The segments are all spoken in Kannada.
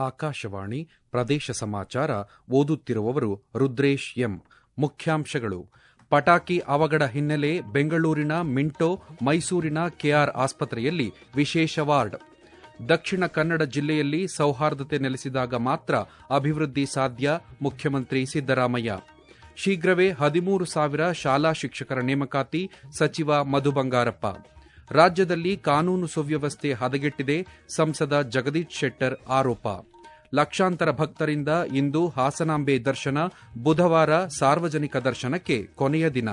ಆಕಾಶವಾಣಿ ಪ್ರದೇಶ ಸಮಾಚಾರ ಓದುತ್ತಿರುವವರು ರುದ್ರೇಶ್ ಎಂ ಮುಖ್ಯಾಂಶಗಳು ಪಟಾಕಿ ಅವಘಡ ಹಿನ್ನೆಲೆ ಬೆಂಗಳೂರಿನ ಮಿಂಟೋ ಮೈಸೂರಿನ ಕೆಆರ್ ಆಸ್ಪತ್ರೆಯಲ್ಲಿ ವಿಶೇಷ ವಾರ್ಡ್ ದಕ್ಷಿಣ ಕನ್ನಡ ಜಿಲ್ಲೆಯಲ್ಲಿ ಸೌಹಾರ್ದತೆ ನೆಲೆಸಿದಾಗ ಮಾತ್ರ ಅಭಿವೃದ್ಧಿ ಸಾಧ್ಯ ಮುಖ್ಯಮಂತ್ರಿ ಸಿದ್ದರಾಮಯ್ಯ ಶೀಘ್ರವೇ ಹದಿಮೂರು ಸಾವಿರ ಶಾಲಾ ಶಿಕ್ಷಕರ ನೇಮಕಾತಿ ಸಚಿವ ಮಧು ಬಂಗಾರಪ್ಪ ರಾಜ್ಯದಲ್ಲಿ ಕಾನೂನು ಸುವ್ಯವಸ್ಥೆ ಹದಗೆಟ್ಟಿದೆ ಸಂಸದ ಜಗದೀಶ್ ಶೆಟ್ಟರ್ ಆರೋಪ ಲಕ್ಷಾಂತರ ಭಕ್ತರಿಂದ ಇಂದು ಹಾಸನಾಂಬೆ ದರ್ಶನ ಬುಧವಾರ ಸಾರ್ವಜನಿಕ ದರ್ಶನಕ್ಕೆ ಕೊನೆಯ ದಿನ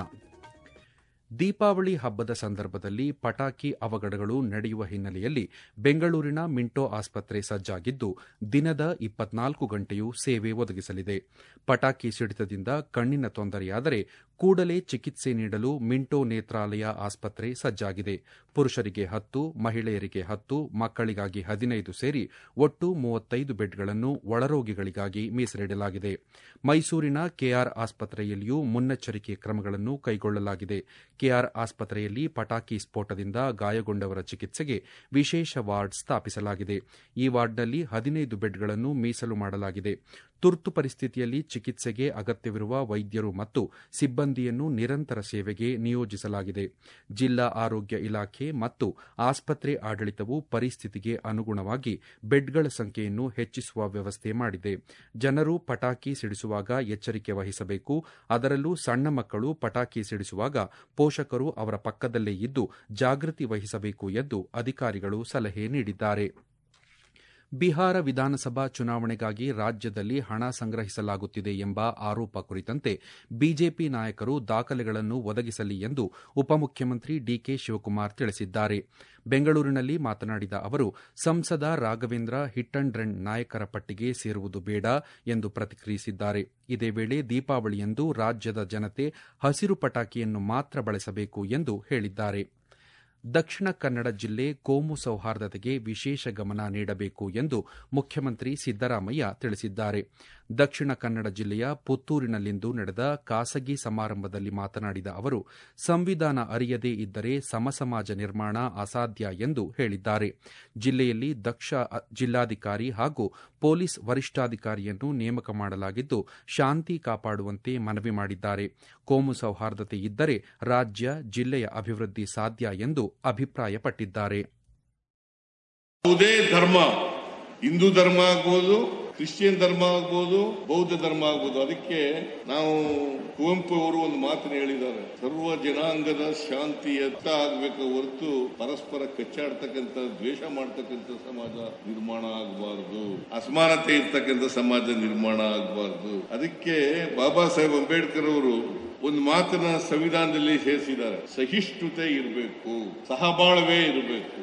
ದೀಪಾವಳಿ ಹಬ್ಬದ ಸಂದರ್ಭದಲ್ಲಿ ಪಟಾಕಿ ಅವಘಡಗಳು ನಡೆಯುವ ಹಿನ್ನೆಲೆಯಲ್ಲಿ ಬೆಂಗಳೂರಿನ ಮಿಂಟೋ ಆಸ್ಪತ್ರೆ ಸಜ್ಜಾಗಿದ್ದು ದಿನದ ಇಪ್ಪತ್ನಾಲ್ಕು ಗಂಟೆಯೂ ಸೇವೆ ಒದಗಿಸಲಿದೆ ಪಟಾಕಿ ಸಿಡಿತದಿಂದ ಕಣ್ಣಿನ ತೊಂದರೆಯಾದರೆ ಕೂಡಲೇ ಚಿಕಿತ್ಸೆ ನೀಡಲು ಮಿಂಟೋ ನೇತ್ರಾಲಯ ಆಸ್ಪತ್ರೆ ಸಜ್ಜಾಗಿದೆ ಪುರುಷರಿಗೆ ಹತ್ತು ಮಹಿಳೆಯರಿಗೆ ಹತ್ತು ಮಕ್ಕಳಿಗಾಗಿ ಹದಿನೈದು ಸೇರಿ ಒಟ್ಟು ಮೂವತ್ತೈದು ಬೆಡ್ಗಳನ್ನು ಒಳರೋಗಿಗಳಿಗಾಗಿ ಮೀಸಲಿಡಲಾಗಿದೆ ಮೈಸೂರಿನ ಕೆಆರ್ ಆಸ್ಪತ್ರೆಯಲ್ಲಿಯೂ ಮುನ್ನೆಚ್ಚರಿಕೆ ಕ್ರಮಗಳನ್ನು ಕೈಗೊಳ್ಳಲಾಗಿದೆ ಕೆಆರ್ ಆಸ್ಪತ್ರೆಯಲ್ಲಿ ಪಟಾಕಿ ಸ್ಫೋಟದಿಂದ ಗಾಯಗೊಂಡವರ ಚಿಕಿತ್ಸೆಗೆ ವಿಶೇಷ ವಾರ್ಡ್ ಸ್ಥಾಪಿಸಲಾಗಿದೆ ಈ ವಾರ್ಡ್ನಲ್ಲಿ ಹದಿನೈದು ಬೆಡ್ಗಳನ್ನು ಮೀಸಲು ಮಾಡಲಾಗಿದೆ ತುರ್ತು ಪರಿಸ್ಥಿತಿಯಲ್ಲಿ ಚಿಕಿತ್ಸೆಗೆ ಅಗತ್ಯವಿರುವ ವೈದ್ಯರು ಮತ್ತು ಸಿಬ್ಬಂದಿಯನ್ನು ನಿರಂತರ ಸೇವೆಗೆ ನಿಯೋಜಿಸಲಾಗಿದೆ ಜಿಲ್ಲಾ ಆರೋಗ್ಯ ಇಲಾಖೆ ಮತ್ತು ಆಸ್ಪತ್ರೆ ಆಡಳಿತವು ಪರಿಸ್ಥಿತಿಗೆ ಅನುಗುಣವಾಗಿ ಬೆಡ್ಗಳ ಸಂಖ್ಯೆಯನ್ನು ಹೆಚ್ಚಿಸುವ ವ್ಯವಸ್ಥೆ ಮಾಡಿದೆ ಜನರು ಪಟಾಕಿ ಸಿಡಿಸುವಾಗ ಎಚ್ಚರಿಕೆ ವಹಿಸಬೇಕು ಅದರಲ್ಲೂ ಸಣ್ಣ ಮಕ್ಕಳು ಪಟಾಕಿ ಸಿಡಿಸುವಾಗ ಪೋಷಕರು ಅವರ ಪಕ್ಕದಲ್ಲೇ ಇದ್ದು ಜಾಗೃತಿ ವಹಿಸಬೇಕು ಎಂದು ಅಧಿಕಾರಿಗಳು ಸಲಹೆ ನೀಡಿದ್ದಾರೆ ಬಿಹಾರ ವಿಧಾನಸಭಾ ಚುನಾವಣೆಗಾಗಿ ರಾಜ್ಯದಲ್ಲಿ ಹಣ ಸಂಗ್ರಹಿಸಲಾಗುತ್ತಿದೆ ಎಂಬ ಆರೋಪ ಕುರಿತಂತೆ ಬಿಜೆಪಿ ನಾಯಕರು ದಾಖಲೆಗಳನ್ನು ಒದಗಿಸಲಿ ಎಂದು ಉಪಮುಖ್ಯಮಂತ್ರಿ ಡಿಕೆ ಶಿವಕುಮಾರ್ ತಿಳಿಸಿದ್ದಾರೆ ಬೆಂಗಳೂರಿನಲ್ಲಿ ಮಾತನಾಡಿದ ಅವರು ಸಂಸದ ರಾಘವೇಂದ್ರ ಹಿಟ್ ಅಂಡ್ ರನ್ ನಾಯಕರ ಪಟ್ಟಿಗೆ ಸೇರುವುದು ಬೇಡ ಎಂದು ಪ್ರತಿಕ್ರಿಯಿಸಿದ್ದಾರೆ ಇದೇ ವೇಳೆ ದೀಪಾವಳಿಯಂದು ರಾಜ್ಯದ ಜನತೆ ಹಸಿರು ಪಟಾಕಿಯನ್ನು ಮಾತ್ರ ಬಳಸಬೇಕು ಎಂದು ಹೇಳಿದ್ದಾರೆ ದಕ್ಷಿಣ ಕನ್ನಡ ಜಿಲ್ಲೆ ಕೋಮು ಸೌಹಾರ್ದತೆಗೆ ವಿಶೇಷ ಗಮನ ನೀಡಬೇಕು ಎಂದು ಮುಖ್ಯಮಂತ್ರಿ ಸಿದ್ದರಾಮಯ್ಯ ತಿಳಿಸಿದ್ದಾರೆ ದಕ್ಷಿಣ ಕನ್ನಡ ಜಿಲ್ಲೆಯ ಪುತ್ತೂರಿನಲ್ಲಿಂದು ನಡೆದ ಖಾಸಗಿ ಸಮಾರಂಭದಲ್ಲಿ ಮಾತನಾಡಿದ ಅವರು ಸಂವಿಧಾನ ಅರಿಯದೇ ಇದ್ದರೆ ಸಮಸಮಾಜ ನಿರ್ಮಾಣ ಅಸಾಧ್ಯ ಎಂದು ಹೇಳಿದ್ದಾರೆ ಜಿಲ್ಲೆಯಲ್ಲಿ ದಕ್ಷ ಜಿಲ್ಲಾಧಿಕಾರಿ ಹಾಗೂ ಪೊಲೀಸ್ ವರಿಷ್ಠಾಧಿಕಾರಿಯನ್ನು ನೇಮಕ ಮಾಡಲಾಗಿದ್ದು ಶಾಂತಿ ಕಾಪಾಡುವಂತೆ ಮನವಿ ಮಾಡಿದ್ದಾರೆ ಕೋಮು ಸೌಹಾರ್ದತೆ ಇದ್ದರೆ ರಾಜ್ಯ ಜಿಲ್ಲೆಯ ಅಭಿವೃದ್ಧಿ ಸಾಧ್ಯ ಎಂದು ಅಭಿಪ್ರಾಯಪಟ್ಟಿದ್ದಾರೆ ಯಾವುದೇ ಧರ್ಮ ಹಿಂದೂ ಧರ್ಮ ಆಗ್ಬೋದು ಕ್ರಿಶ್ಚಿಯನ್ ಧರ್ಮ ಆಗ್ಬೋದು ಬೌದ್ಧ ಧರ್ಮ ಆಗ್ಬೋದು ಅದಕ್ಕೆ ನಾವು ಕುವೆಂಪು ಅವರು ಒಂದು ಮಾತನ್ನು ಹೇಳಿದ್ದಾರೆ ಸರ್ವ ಜನಾಂಗದ ಶಾಂತಿ ಎತ್ತ ಆಗ್ಬೇಕು ಹೊರತು ಪರಸ್ಪರ ಕಚ್ಚಾಡ್ತಕ್ಕಂಥ ದ್ವೇಷ ಮಾಡ್ತಕ್ಕಂಥ ಸಮಾಜ ನಿರ್ಮಾಣ ಆಗಬಾರದು ಅಸಮಾನತೆ ಇರ್ತಕ್ಕಂಥ ಸಮಾಜ ನಿರ್ಮಾಣ ಆಗಬಾರದು ಅದಕ್ಕೆ ಬಾಬಾ ಸಾಹೇಬ್ ಅಂಬೇಡ್ಕರ್ ಅವರು ಒಂದು ಮಾತನ್ನ ಸಂವಿಧಾನದಲ್ಲಿ ಸೇರಿಸಿದ್ದಾರೆ ಸಹಿಷ್ಣುತೆ ಇರಬೇಕು ಸಹಬಾಳ್ವೆ ಇರಬೇಕು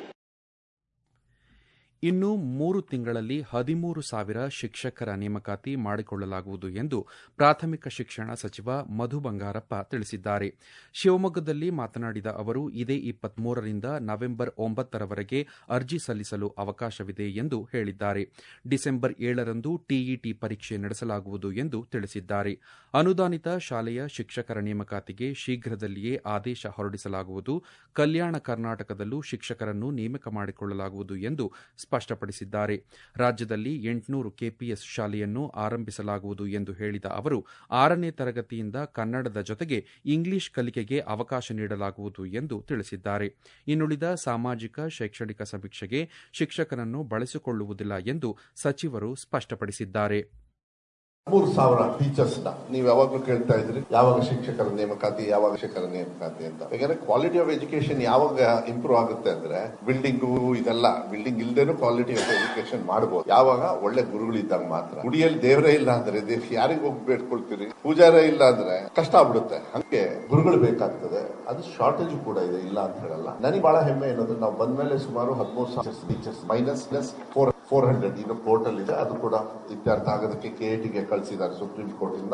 ಇನ್ನು ಮೂರು ತಿಂಗಳಲ್ಲಿ ಹದಿಮೂರು ಸಾವಿರ ಶಿಕ್ಷಕರ ನೇಮಕಾತಿ ಮಾಡಿಕೊಳ್ಳಲಾಗುವುದು ಎಂದು ಪ್ರಾಥಮಿಕ ಶಿಕ್ಷಣ ಸಚಿವ ಮಧು ಬಂಗಾರಪ್ಪ ತಿಳಿಸಿದ್ದಾರೆ ಶಿವಮೊಗ್ಗದಲ್ಲಿ ಮಾತನಾಡಿದ ಅವರು ಇದೇ ಇಪ್ಪತ್ಮೂರರಿಂದ ನವೆಂಬರ್ ಒಂಬತ್ತರವರೆಗೆ ಅರ್ಜಿ ಸಲ್ಲಿಸಲು ಅವಕಾಶವಿದೆ ಎಂದು ಹೇಳಿದ್ದಾರೆ ಡಿಸೆಂಬರ್ ಏಳರಂದು ಟಿಇಟಿ ಪರೀಕ್ಷೆ ನಡೆಸಲಾಗುವುದು ಎಂದು ತಿಳಿಸಿದ್ದಾರೆ ಅನುದಾನಿತ ಶಾಲೆಯ ಶಿಕ್ಷಕರ ನೇಮಕಾತಿಗೆ ಶೀಘ್ರದಲ್ಲಿಯೇ ಆದೇಶ ಹೊರಡಿಸಲಾಗುವುದು ಕಲ್ಯಾಣ ಕರ್ನಾಟಕದಲ್ಲೂ ಶಿಕ್ಷಕರನ್ನು ನೇಮಕ ಮಾಡಿಕೊಳ್ಳಲಾಗುವುದು ಎಂದು ಸ್ಪಷ್ಟಪಡಿಸಿದ್ದಾರೆ ರಾಜ್ಯದಲ್ಲಿ ಎಂಟುನೂರು ಕೆಪಿಎಸ್ ಶಾಲೆಯನ್ನು ಆರಂಭಿಸಲಾಗುವುದು ಎಂದು ಹೇಳಿದ ಅವರು ಆರನೇ ತರಗತಿಯಿಂದ ಕನ್ನಡದ ಜೊತೆಗೆ ಇಂಗ್ಲಿಷ್ ಕಲಿಕೆಗೆ ಅವಕಾಶ ನೀಡಲಾಗುವುದು ಎಂದು ತಿಳಿಸಿದ್ದಾರೆ ಇನ್ನುಳಿದ ಸಾಮಾಜಿಕ ಶೈಕ್ಷಣಿಕ ಸಮೀಕ್ಷೆಗೆ ಶಿಕ್ಷಕರನ್ನು ಬಳಸಿಕೊಳ್ಳುವುದಿಲ್ಲ ಎಂದು ಸಚಿವರು ಸ್ಪಷ್ಟಪಡಿಸಿದ್ದಾರೆ ಮೂರು ಸಾವಿರ ಟೀಚರ್ಸ್ ನ ನೀವು ಯಾವಾಗಲೂ ಕೇಳ್ತಾ ಇದ್ರಿ ಯಾವಾಗ ಶಿಕ್ಷಕರ ನೇಮಕಾತಿ ಯಾವಾಗ ಶಿಕ್ಷಕರ ನೇಮಕಾತಿ ಅಂತ ಯಾಕಂದ್ರೆ ಕ್ವಾಲಿಟಿ ಆಫ್ ಎಜುಕೇಶನ್ ಯಾವಾಗ ಇಂಪ್ರೂವ್ ಆಗುತ್ತೆ ಅಂದ್ರೆ ಬಿಲ್ಡಿಂಗ್ ಇದೆಲ್ಲ ಬಿಲ್ಡಿಂಗ್ ಇಲ್ದೇನು ಕ್ವಾಲಿಟಿ ಆಫ್ ಎಜುಕೇಶನ್ ಮಾಡಬಹುದು ಯಾವಾಗ ಒಳ್ಳೆ ಗುರುಗಳಿದ್ದಾಗ ಮಾತ್ರ ಗುಡಿಯಲ್ಲಿ ದೇವರೇ ಇಲ್ಲ ಅಂದ್ರೆ ಯಾರಿಗೆ ಹೋಗಿ ಬೇಡ್ಕೊಳ್ತೀರಿ ಪೂಜಾರೇ ಇಲ್ಲ ಅಂದ್ರೆ ಕಷ್ಟ ಆಗ್ಬಿಡುತ್ತೆ ಹಂಗೆ ಗುರುಗಳು ಬೇಕಾಗ್ತದೆ ಅದು ಶಾರ್ಟೇಜ್ ಕೂಡ ಇದೆ ಇಲ್ಲ ಅಂತ ಹೇಳಲ್ಲ ನನಗೆ ಬಹಳ ಹೆಮ್ಮೆ ಏನಂದ್ರೆ ನಾವು ಬಂದ್ಮೇಲೆ ಸುಮಾರು ಹದಿಮೂರು ಸಾವಿರ teachers minus plus four four hundred ಇದು ಕೋರ್ಟ್ ಅಲ್ಲಿ ಇದೆ ಅದು ಕೂಡ ಇತ್ಯರ್ಥ ಆಗೋದಕ್ಕೆ ಕೆಎಟಿಗೆ ಕಳಿಸಿದ್ದಾರೆ ಸುಪ್ರೀಂ ಕೋರ್ಟ್ ಇಂದ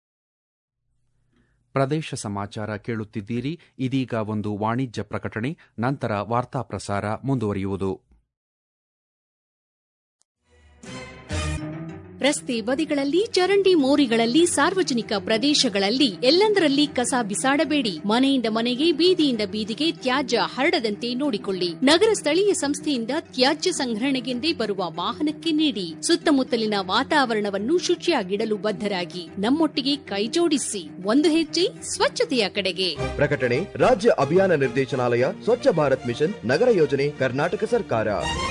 ಪ್ರದೇಶ ಸಮಾಚಾರ ಕೇಳುತ್ತಿದ್ದೀರಿ ಇದೀಗ ಒಂದು ವಾಣಿಜ್ಯ ಪ್ರಕಟಣೆ ನಂತರ ವಾರ್ತಾ ಪ್ರಸಾರ ಮುಂದುವರಿಯುವುದು ರಸ್ತೆ ಬದಿಗಳಲ್ಲಿ ಚರಂಡಿ ಮೋರಿಗಳಲ್ಲಿ ಸಾರ್ವಜನಿಕ ಪ್ರದೇಶಗಳಲ್ಲಿ ಎಲ್ಲೆಂದರಲ್ಲಿ ಕಸ ಬಿಸಾಡಬೇಡಿ ಮನೆಯಿಂದ ಮನೆಗೆ ಬೀದಿಯಿಂದ ಬೀದಿಗೆ ತ್ಯಾಜ್ಯ ಹರಡದಂತೆ ನೋಡಿಕೊಳ್ಳಿ ನಗರ ಸ್ಥಳೀಯ ಸಂಸ್ಥೆಯಿಂದ ತ್ಯಾಜ್ಯ ಸಂಗ್ರಹಣೆಗೆಂದೇ ಬರುವ ವಾಹನಕ್ಕೆ ನೀಡಿ ಸುತ್ತಮುತ್ತಲಿನ ವಾತಾವರಣವನ್ನು ಶುಚಿಯಾಗಿಡಲು ಬದ್ಧರಾಗಿ ನಮ್ಮೊಟ್ಟಿಗೆ ಕೈಜೋಡಿಸಿ ಒಂದು ಹೆಜ್ಜೆ ಸ್ವಚ್ಛತೆಯ ಕಡೆಗೆ ಪ್ರಕಟಣೆ ರಾಜ್ಯ ಅಭಿಯಾನ ನಿರ್ದೇಶನಾಲಯ ಸ್ವಚ್ಛ ಭಾರತ್ ಮಿಷನ್ ನಗರ ಯೋಜನೆ ಕರ್ನಾಟಕ ಸರ್ಕಾರ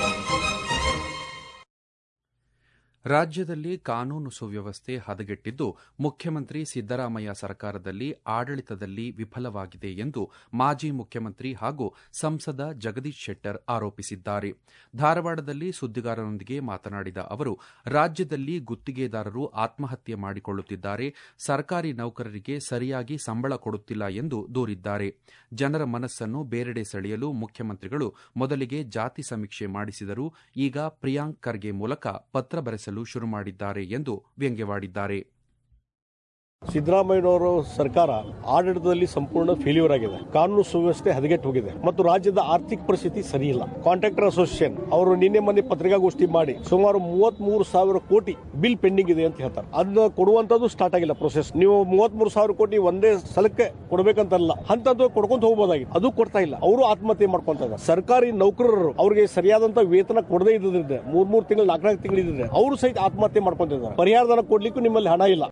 ರಾಜ್ಯದಲ್ಲಿ ಕಾನೂನು ಸುವ್ಯವಸ್ಥೆ ಹದಗೆಟ್ಟಿದ್ದು ಮುಖ್ಯಮಂತ್ರಿ ಸಿದ್ದರಾಮಯ್ಯ ಸರ್ಕಾರದಲ್ಲಿ ಆಡಳಿತದಲ್ಲಿ ವಿಫಲವಾಗಿದೆ ಎಂದು ಮಾಜಿ ಮುಖ್ಯಮಂತ್ರಿ ಹಾಗೂ ಸಂಸದ ಜಗದೀಶ್ ಶೆಟ್ಟರ್ ಆರೋಪಿಸಿದ್ದಾರೆ ಧಾರವಾಡದಲ್ಲಿ ಸುದ್ದಿಗಾರರೊಂದಿಗೆ ಮಾತನಾಡಿದ ಅವರು ರಾಜ್ಯದಲ್ಲಿ ಗುತ್ತಿಗೆದಾರರು ಆತ್ಮಹತ್ಯೆ ಮಾಡಿಕೊಳ್ಳುತ್ತಿದ್ದಾರೆ ಸರ್ಕಾರಿ ನೌಕರರಿಗೆ ಸರಿಯಾಗಿ ಸಂಬಳ ಕೊಡುತ್ತಿಲ್ಲ ಎಂದು ದೂರಿದ್ದಾರೆ ಜನರ ಮನಸ್ಸನ್ನು ಬೇರೆಡೆ ಸೆಳೆಯಲು ಮುಖ್ಯಮಂತ್ರಿಗಳು ಮೊದಲಿಗೆ ಜಾತಿ ಸಮೀಕ್ಷೆ ಮಾಡಿಸಿದರು ಈಗ ಪ್ರಿಯಾಂಕ್ ಖರ್ಗೆ ಮೂಲಕ ಪತ್ರ ಬರೆಸಲು ಶುರು ಮಾಡಿದ್ದಾರೆ ಎಂದು ವ್ಯಂಗ್ಯವಾಡಿದ್ದಾರೆ ಸಿದ್ದರಾಮಯ್ಯನವರ ಸರ್ಕಾರ ಆಡಳಿತದಲ್ಲಿ ಸಂಪೂರ್ಣ ಫೇಲ್ಯೂರ್ ಆಗಿದೆ ಕಾನೂನು ಸುವ್ಯವಸ್ಥೆ ಹದಗೆಟ್ಟು ಹೋಗಿದೆ ಮತ್ತು ರಾಜ್ಯದ ಆರ್ಥಿಕ ಪರಿಸ್ಥಿತಿ ಸರಿಯಿಲ್ಲ ಕಾಂಟ್ರಾಕ್ಟರ್ ಅಸೋಸಿಯೇಷನ್ ಅವರು ನಿನ್ನೆ ಮೊನ್ನೆ ಪತ್ರಿಕಾಗೋಷ್ಠಿ ಮಾಡಿ ಸುಮಾರು ಮೂವತ್ತ್ ಮೂರು ಸಾವಿರ ಕೋಟಿ ಬಿಲ್ ಪೆಂಡಿಂಗ್ ಇದೆ ಅಂತ ಹೇಳ್ತಾರೆ ಅದನ್ನ ಕೊಡುವಂತದ್ದು ಸ್ಟಾರ್ಟ್ ಆಗಿಲ್ಲ ಪ್ರೊಸೆಸ್ ನೀವು ಮೂವತ್ತ್ ಮೂರು ಸಾವಿರ ಕೋಟಿ ಒಂದೇ ಸಲಕ್ಕೆ ಕೊಡಬೇಕಂತಲ್ಲ ಹಂತದ್ದು ಕೊಡ್ಕೊಂತ ಹೋಗಬಹುದಾಗಿದೆ ಅದು ಕೊಡ್ತಾ ಇಲ್ಲ ಅವರು ಆತ್ಮಹತ್ಯೆ ಮಾಡ್ಕೊಂತ ಇದ್ದಾರೆ ಸರ್ಕಾರಿ ನೌಕರರು ಅವರಿಗೆ ಸರಿಯಾದಂತ ವೇತನ ಕೊಡದೇ ಇದ್ದಿದ್ರೆ ಮೂರ್ ಮೂರ್ ತಿಂಗಳು ನಾಲ್ಕು ನಾಲ್ಕು ತಿಂಗಳು ಇದ್ದಿದ್ರೆ ಅವರು ಸಹಿತ ಆತ್ಮಹತ್ಯೆ ಮಾಡ್ಕೊಂತಿದ್ದಾರೆ ಪರಿಹಾರಧನ ಕೊಡ್ಲಿಕ್ಕೂ ನಿಮ್ಮಲ್ಲಿ ಹಣ ಇಲ್ಲ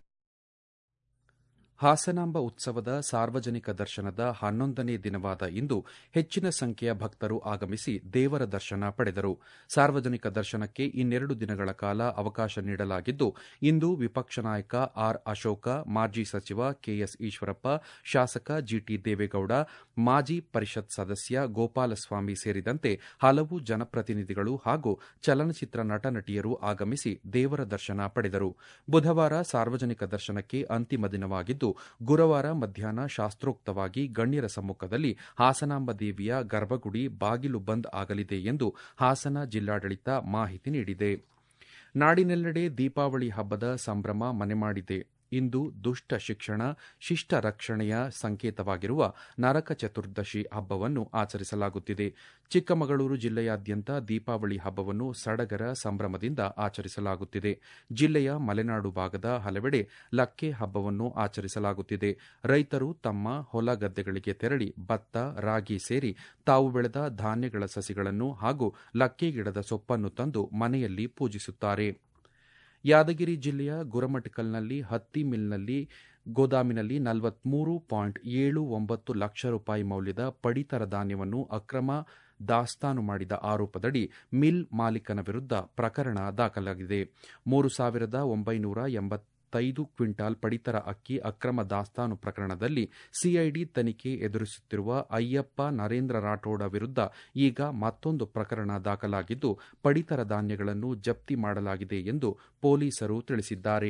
ಹಾಸನಾಂಬ ಉತ್ಸವದ ಸಾರ್ವಜನಿಕ ದರ್ಶನದ ಹನ್ನೊಂದನೇ ದಿನವಾದ ಇಂದು ಹೆಚ್ಚಿನ ಸಂಖ್ಯೆಯ ಭಕ್ತರು ಆಗಮಿಸಿ ದೇವರ ದರ್ಶನ ಪಡೆದರು ಸಾರ್ವಜನಿಕ ದರ್ಶನಕ್ಕೆ ಇನ್ನೆರಡು ದಿನಗಳ ಕಾಲ ಅವಕಾಶ ನೀಡಲಾಗಿದ್ದು ಇಂದು ವಿಪಕ್ಷ ನಾಯಕ ಆರ್ ಅಶೋಕ ಮಾಜಿ ಸಚಿವ ಕೆಎಸ್ ಈಶ್ವರಪ್ಪ ಶಾಸಕ ಜಿಟಿ ದೇವೇಗೌಡ ಮಾಜಿ ಪರಿಷತ್ ಸದಸ್ಯ ಗೋಪಾಲಸ್ವಾಮಿ ಸೇರಿದಂತೆ ಹಲವು ಜನಪ್ರತಿನಿಧಿಗಳು ಹಾಗೂ ಚಲನಚಿತ್ರ ನಟ ನಟಿಯರು ಆಗಮಿಸಿ ದೇವರ ದರ್ಶನ ಪಡೆದರು ಬುಧವಾರ ಸಾರ್ವಜನಿಕ ದರ್ಶನಕ್ಕೆ ಅಂತಿಮ ದಿನವಾಗಿದ್ದು ಗುರುವಾರ ಮಧ್ಯಾಹ್ನ ಶಾಸ್ತ್ರೋಕ್ತವಾಗಿ ಗಣ್ಯರ ಸಮ್ಮುಖದಲ್ಲಿ ಹಾಸನಾಂಬ ದೇವಿಯ ಗರ್ಭಗುಡಿ ಬಾಗಿಲು ಬಂದ್ ಆಗಲಿದೆ ಎಂದು ಹಾಸನ ಜಿಲ್ಲಾಡಳಿತ ಮಾಹಿತಿ ನೀಡಿದೆ ನಾಡಿನೆಲ್ಲೆಡೆ ದೀಪಾವಳಿ ಹಬ್ಬದ ಸಂಭ್ರಮ ಮನೆಮಾಡಿದೆ ಇಂದು ದುಷ್ಟ ಶಿಕ್ಷಣ ಶಿಷ್ಟ ರಕ್ಷಣೆಯ ಸಂಕೇತವಾಗಿರುವ ನರಕ ಚತುರ್ದಶಿ ಹಬ್ಬವನ್ನು ಆಚರಿಸಲಾಗುತ್ತಿದೆ ಚಿಕ್ಕಮಗಳೂರು ಜಿಲ್ಲೆಯಾದ್ಯಂತ ದೀಪಾವಳಿ ಹಬ್ಬವನ್ನು ಸಡಗರ ಸಂಭ್ರಮದಿಂದ ಆಚರಿಸಲಾಗುತ್ತಿದೆ ಜಿಲ್ಲೆಯ ಮಲೆನಾಡು ಭಾಗದ ಹಲವೆಡೆ ಲಕ್ಕೆ ಹಬ್ಬವನ್ನು ಆಚರಿಸಲಾಗುತ್ತಿದೆ ರೈತರು ತಮ್ಮ ಹೊಲ ಗದ್ದೆಗಳಿಗೆ ತೆರಳಿ ಭತ್ತ ರಾಗಿ ಸೇರಿ ತಾವು ಬೆಳೆದ ಧಾನ್ಯಗಳ ಸಸಿಗಳನ್ನು ಹಾಗೂ ಲಕ್ಕೆ ಗಿಡದ ಸೊಪ್ಪನ್ನು ತಂದು ಮನೆಯಲ್ಲಿ ಪೂಜಿಸುತ್ತಾರೆ ಯಾದಗಿರಿ ಜಿಲ್ಲೆಯ ಗುರಮಠಕಲ್ನಲ್ಲಿ ಹತ್ತಿ ಮಿಲ್ನಲ್ಲಿ ಗೋದಾಮಿನಲ್ಲಿ ನಲವತ್ಮೂರು ಪಾಯಿಂಟ್ ಏಳು ಒಂಬತ್ತು ಲಕ್ಷ ರೂಪಾಯಿ ಮೌಲ್ಯದ ಪಡಿತರ ಧಾನ್ಯವನ್ನು ಅಕ್ರಮ ದಾಸ್ತಾನು ಮಾಡಿದ ಆರೋಪದಡಿ ಮಿಲ್ ಮಾಲೀಕನ ವಿರುದ್ಧ ಪ್ರಕರಣ ದಾಖಲಾಗಿದೆ ಮೂರು ಸಾವಿರದ ಒಂಬೈನೂರ ಎಂಬತ್ತೈದು ಕ್ವಿಂಟಾಲ್ ಪಡಿತರ ಅಕ್ಕಿ ಅಕ್ರಮ ದಾಸ್ತಾನು ಪ್ರಕರಣದಲ್ಲಿ ಸಿಐಡಿ ತನಿಖೆ ಎದುರಿಸುತ್ತಿರುವ ಅಯ್ಯಪ್ಪ ನರೇಂದ್ರ ರಾಠೋಡ ವಿರುದ್ಧ ಈಗ ಮತ್ತೊಂದು ಪ್ರಕರಣ ದಾಖಲಾಗಿದ್ದು ಪಡಿತರ ಧಾನ್ಯಗಳನ್ನು ಜಪ್ತಿ ಮಾಡಲಾಗಿದೆ ಎಂದು ಪೊಲೀಸರು ತಿಳಿಸಿದ್ದಾರೆ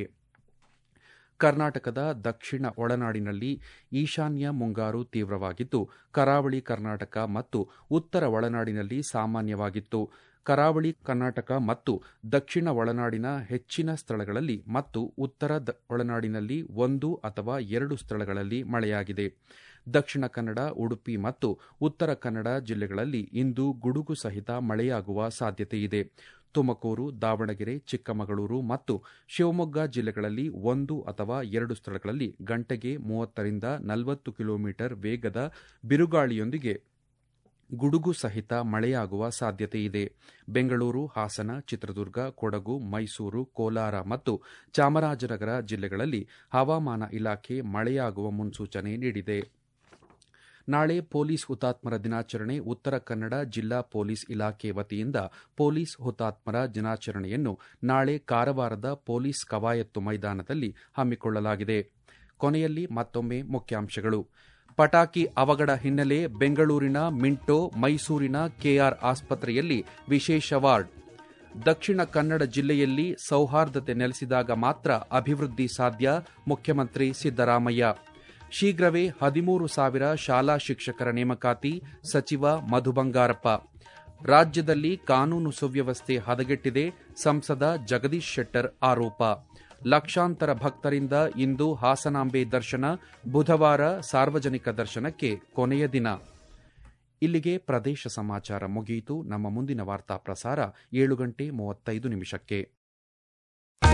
ಕರ್ನಾಟಕದ ದಕ್ಷಿಣ ಒಳನಾಡಿನಲ್ಲಿ ಈಶಾನ್ಯ ಮುಂಗಾರು ತೀವ್ರವಾಗಿದ್ದು ಕರಾವಳಿ ಕರ್ನಾಟಕ ಮತ್ತು ಉತ್ತರ ಒಳನಾಡಿನಲ್ಲಿ ಸಾಮಾನ್ಯವಾಗಿತ್ತು ಕರಾವಳಿ ಕರ್ನಾಟಕ ಮತ್ತು ದಕ್ಷಿಣ ಒಳನಾಡಿನ ಹೆಚ್ಚಿನ ಸ್ಥಳಗಳಲ್ಲಿ ಮತ್ತು ಉತ್ತರ ಒಳನಾಡಿನಲ್ಲಿ ಒಂದು ಅಥವಾ ಎರಡು ಸ್ಥಳಗಳಲ್ಲಿ ಮಳೆಯಾಗಿದೆ ದಕ್ಷಿಣ ಕನ್ನಡ ಉಡುಪಿ ಮತ್ತು ಉತ್ತರ ಕನ್ನಡ ಜಿಲ್ಲೆಗಳಲ್ಲಿ ಇಂದು ಗುಡುಗು ಸಹಿತ ಮಳೆಯಾಗುವ ಸಾಧ್ಯತೆಯಿದೆ ತುಮಕೂರು ದಾವಣಗೆರೆ ಚಿಕ್ಕಮಗಳೂರು ಮತ್ತು ಶಿವಮೊಗ್ಗ ಜಿಲ್ಲೆಗಳಲ್ಲಿ ಒಂದು ಅಥವಾ ಎರಡು ಸ್ಥಳಗಳಲ್ಲಿ ಗಂಟೆಗೆ ಮೂವತ್ತರಿಂದ ನಲವತ್ತು ಕಿಲೋಮೀಟರ್ ವೇಗದ ಬಿರುಗಾಳಿಯೊಂದಿಗೆ ಗುಡುಗು ಸಹಿತ ಮಳೆಯಾಗುವ ಸಾಧ್ಯತೆಯಿದೆ ಬೆಂಗಳೂರು ಹಾಸನ ಚಿತ್ರದುರ್ಗ ಕೊಡಗು ಮೈಸೂರು ಕೋಲಾರ ಮತ್ತು ಚಾಮರಾಜನಗರ ಜಿಲ್ಲೆಗಳಲ್ಲಿ ಹವಾಮಾನ ಇಲಾಖೆ ಮಳೆಯಾಗುವ ಮುನ್ಸೂಚನೆ ನೀಡಿದೆ ನಾಳೆ ಪೊಲೀಸ್ ಹುತಾತ್ಮರ ದಿನಾಚರಣೆ ಉತ್ತರ ಕನ್ನಡ ಜಿಲ್ಲಾ ಪೊಲೀಸ್ ಇಲಾಖೆ ವತಿಯಿಂದ ಪೊಲೀಸ್ ಹುತಾತ್ಮರ ದಿನಾಚರಣೆಯನ್ನು ನಾಳೆ ಕಾರವಾರದ ಪೊಲೀಸ್ ಕವಾಯತ್ತು ಮೈದಾನದಲ್ಲಿ ಹಮ್ಮಿಕೊಳ್ಳಲಾಗಿದೆ ಕೊನೆಯಲ್ಲಿ ಮತ್ತೊಮ್ಮೆ ಮುಖ್ಯಾಂಶಗಳು ಪಟಾಕಿ ಅವಘಡ ಹಿನ್ನೆಲೆ ಬೆಂಗಳೂರಿನ ಮಿಂಟೋ ಮೈಸೂರಿನ ಕೆಆರ್ ಆಸ್ಪತ್ರೆಯಲ್ಲಿ ವಿಶೇಷ ವಾರ್ಡ್ ದಕ್ಷಿಣ ಕನ್ನಡ ಜಿಲ್ಲೆಯಲ್ಲಿ ಸೌಹಾರ್ದತೆ ನೆಲೆಸಿದಾಗ ಮಾತ್ರ ಅಭಿವೃದ್ಧಿ ಸಾಧ್ಯ ಮುಖ್ಯಮಂತ್ರಿ ಸಿದ್ದರಾಮಯ್ಯ ಶೀಘ್ರವೇ ಹದಿಮೂರು ಸಾವಿರ ಶಾಲಾ ಶಿಕ್ಷಕರ ನೇಮಕಾತಿ ಸಚಿವ ಮಧು ಬಂಗಾರಪ್ಪ ರಾಜ್ಯದಲ್ಲಿ ಕಾನೂನು ಸುವ್ಯವಸ್ಥೆ ಹದಗೆಟ್ಟಿದೆ ಸಂಸದ ಜಗದೀಶ್ ಶೆಟ್ಟರ್ ಆರೋಪ ಲಕ್ಷಾಂತರ ಭಕ್ತರಿಂದ ಇಂದು ಹಾಸನಾಂಬೆ ದರ್ಶನ ಬುಧವಾರ ಸಾರ್ವಜನಿಕ ದರ್ಶನಕ್ಕೆ ಕೊನೆಯ ದಿನ ಇಲ್ಲಿಗೆ ಪ್ರದೇಶ ಸಮಾಚಾರ ಮುಗಿಯಿತು ನಮ್ಮ ಮುಂದಿನ ವಾರ್ತಾ ಪ್ರಸಾರ ಏಳು ಗಂಟೆ ಮೂವತ್ತೈದು ನಿಮಿಷಕ್ಕೆ